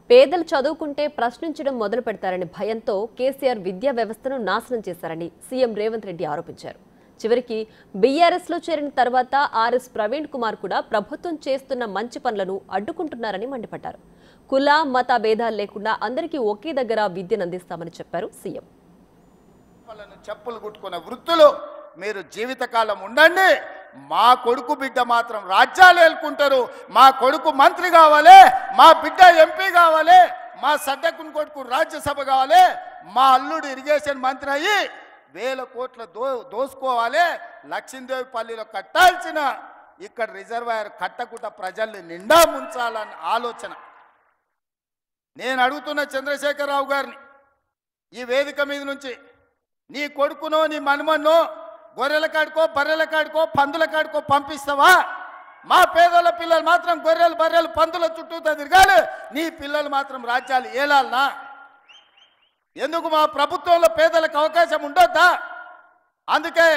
పేదలు చదువుకుంటే ప్రశ్నించడం మొదలు పెడతారని భయంతో కేసీఆర్ విద్యా వ్యవస్థను నాశనం చేశారని సీఎం రేవంత్ రెడ్డి ఆరోపించారు చివరికి బీఆర్ఎస్ లో చేరిన తర్వాత ఆర్ఎస్ ప్రవీణ్ కుమార్ కూడా ప్రభుత్వం చేస్తున్న మంచి పనులను అడ్డుకుంటున్నారని మండిపడ్డారు కుల మత భేదాలు లేకుండా అందరికీ ఒకే దగ్గర విద్యను అందిస్తామని చెప్పారు సీఎం వాళ్ళను చెప్పులు కుట్టుకున్న వృత్తులు మీరు జీవితకాలం ఉండండి మా కొడుకు బిడ్డ మాత్రం రాజ్యాలు ఏలుకుంటారు మా కొడుకు మంత్రి కావాలి మా బిడ్డ ఎంపీ కావాలి మా సడ్డకుని కొడుకు రాజ్యసభ కావాలి మా అల్లుడు ఇరిగేషన్ మంత్రి అయ్యి వేల కోట్ల దో దోసుకోవాలి లక్ష్మీదేవి పల్లిలో కట్టాల్సిన ఇక్కడ రిజర్వాయర్ కట్టకుండా ప్రజల్ని నిండా ముంచాలన్న ఆలోచన నేను అడుగుతున్న చంద్రశేఖరరావు గారిని ఈ వేదిక మీద నుంచి నీ కొడుకునో నీ మనుమన్నో గొర్రెల కాడుకో బర్రెల కాడుకో పందుల కాడుకో పంపిస్తావా మా పేదల పిల్లలు మాత్రం గొర్రెలు బర్రెలు పందుల చుట్టూ తిరగాలి నీ పిల్లలు మాత్రం రాజ్యాలు ఏలాలనా ఎందుకు మా ప్రభుత్వంలో పేదలకు అవకాశం ఉండొద్దా అందుకే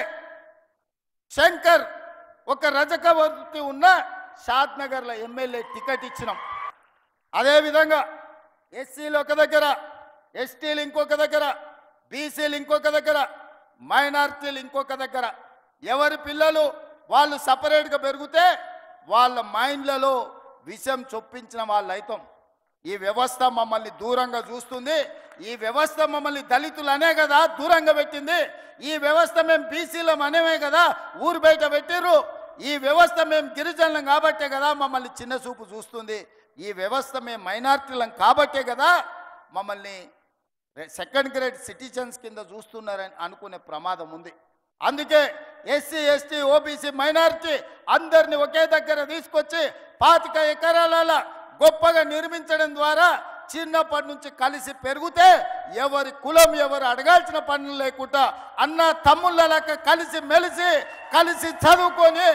శంకర్ ఒక రజకవర్తి ఉన్న షాద్ నగర్లో ఎమ్మెల్యే టికెట్ ఇచ్చినాం అదేవిధంగా ఎస్సీలు ఒక దగ్గర ఎస్టీలు ఇంకొక దగ్గర బీసీలు ఇంకొక దగ్గర మైనార్టీలు ఇంకొక దగ్గర ఎవరి పిల్లలు వాళ్ళు సపరేట్గా పెరిగితే వాళ్ళ మైండ్లలో విషం చొప్పించిన వాళ్ళు అవుతాం ఈ వ్యవస్థ మమ్మల్ని దూరంగా చూస్తుంది ఈ వ్యవస్థ మమ్మల్ని దళితులు అనే కదా దూరంగా పెట్టింది ఈ వ్యవస్థ మేము బీసీలం అనేమే కదా ఊరు బయట పెట్టిర్రు ఈ వ్యవస్థ మేము గిరిజనులం కాబట్టే కదా మమ్మల్ని చిన్న చూపు చూస్తుంది ఈ వ్యవస్థ మేము మైనార్టీలం కాబట్టే కదా మమ్మల్ని సెకండ్ గ్రేడ్ సిటిజన్స్ కింద చూస్తున్నారని అనుకునే ప్రమాదం ఉంది అందుకే ఎస్సీ ఎస్టీ ఓబీసీ మైనారిటీ అందరిని ఒకే దగ్గర తీసుకొచ్చి పాతిక ఎకరాల గొప్పగా నిర్మించడం ద్వారా చిన్నప్పటి నుంచి కలిసి పెరిగితే ఎవరి కులం ఎవరు అడగాల్సిన పనులు లేకుండా అన్న తమ్ముళ్ళ లెక్క కలిసి మెలిసి కలిసి చదువుకొని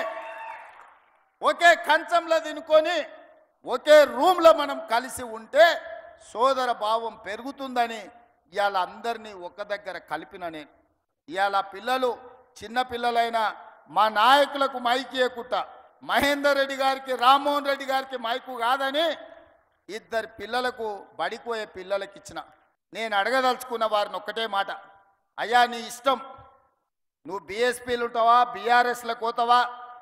ఒకే కంచంలో తినుకొని ఒకే రూమ్లో మనం కలిసి ఉంటే సోదర భావం పెరుగుతుందని ఇవాళ అందరినీ ఒక దగ్గర కలిపిన నేను ఇవాళ పిల్లలు చిన్న పిల్లలైన మా నాయకులకు మైకి ఇవ్వకుట మహేందర్ రెడ్డి గారికి రామ్మోహన్ రెడ్డి గారికి మైకు కాదని ఇద్దరు పిల్లలకు బడిపోయే పిల్లలకి ఇచ్చిన నేను అడగదలుచుకున్న వారిని ఒక్కటే మాట అయ్యా నీ ఇష్టం నువ్వు బీఎస్పీలు ఉంటావా బీఆర్ఎస్లకు పోతావా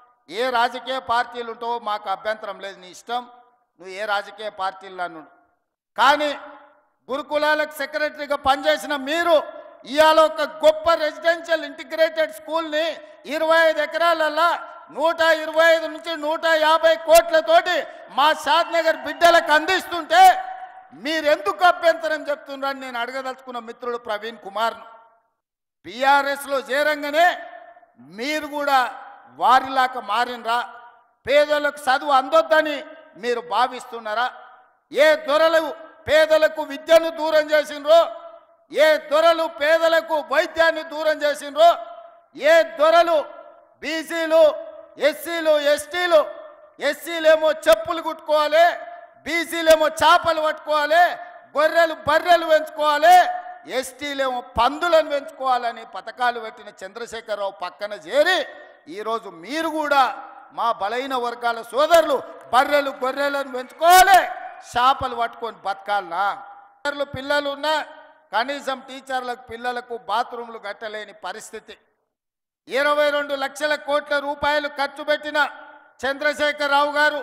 ఏ రాజకీయ పార్టీలు ఉంటావో మాకు అభ్యంతరం లేదు నీ ఇష్టం నువ్వు ఏ రాజకీయ పార్టీల్లో నుండు కానీ గురుకులాలకు సెక్రటరీగా పనిచేసిన మీరు ఇవాళ ఒక గొప్ప రెసిడెన్షియల్ ఇంటిగ్రేటెడ్ స్కూల్ని ఇరవై ఐదు ఎకరాలల్లా నూట ఇరవై ఐదు నుంచి నూట యాభై కోట్లతోటి మా షాద్నగర్ బిడ్డలకు అందిస్తుంటే మీరెందుకు అభ్యంతరం చెప్తున్నారని నేను అడగదలుచుకున్న మిత్రుడు ప్రవీణ్ కుమార్ను బీఆర్ఎస్లో చేరంగానే మీరు కూడా వారిలాగా మారినరా పేదలకు చదువు అందొద్దని మీరు భావిస్తున్నారా ఏ దొరలు పేదలకు విద్యను దూరం చేసినరో ఏ దొరలు పేదలకు వైద్యాన్ని దూరం చేసినరో ఏ దొరలు బీసీలు ఎస్సీలు ఎస్టీలు ఎస్సీలేమో చెప్పులు కుట్టుకోవాలి బీసీలేమో చేపలు పట్టుకోవాలి గొర్రెలు బర్రెలు పెంచుకోవాలి ఎస్టీలేమో పందులను పెంచుకోవాలని పథకాలు పెట్టిన చంద్రశేఖరరావు పక్కన చేరి ఈరోజు మీరు కూడా మా బలైన వర్గాల సోదరులు బర్రెలు గొర్రెలను పెంచుకోవాలి చేపలు పట్టుకొని బతకాలనా టీచర్లు పిల్లలు ఉన్నా కనీసం టీచర్లకు పిల్లలకు బాత్రూమ్లు కట్టలేని పరిస్థితి ఇరవై రెండు లక్షల కోట్ల రూపాయలు ఖర్చు పెట్టిన చంద్రశేఖరరావు గారు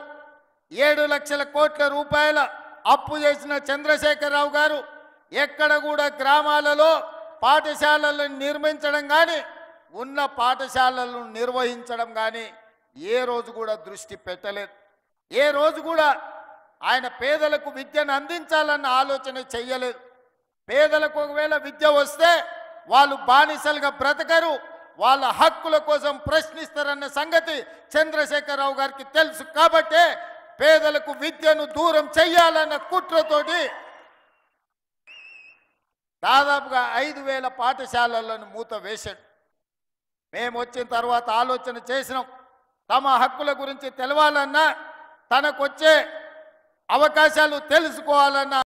ఏడు లక్షల కోట్ల రూపాయల అప్పు చేసిన చంద్రశేఖరరావు గారు ఎక్కడ కూడా గ్రామాలలో పాఠశాలలను నిర్మించడం కానీ ఉన్న పాఠశాలలను నిర్వహించడం కానీ ఏ రోజు కూడా దృష్టి పెట్టలేదు ఏ రోజు కూడా ఆయన పేదలకు విద్యను అందించాలన్న ఆలోచన చెయ్యలేదు పేదలకు ఒకవేళ విద్య వస్తే వాళ్ళు బానిసలుగా బ్రతకరు వాళ్ళ హక్కుల కోసం ప్రశ్నిస్తారన్న సంగతి చంద్రశేఖరరావు గారికి తెలుసు కాబట్టే పేదలకు విద్యను దూరం చెయ్యాలన్న కుట్రతోటి దాదాపుగా ఐదు వేల పాఠశాలలను మూత వేశాడు మేము వచ్చిన తర్వాత ఆలోచన చేసినాం తమ హక్కుల గురించి తెలవాలన్నా తనకొచ్చే అవకాశాలు తెలుసుకోవాలన్నా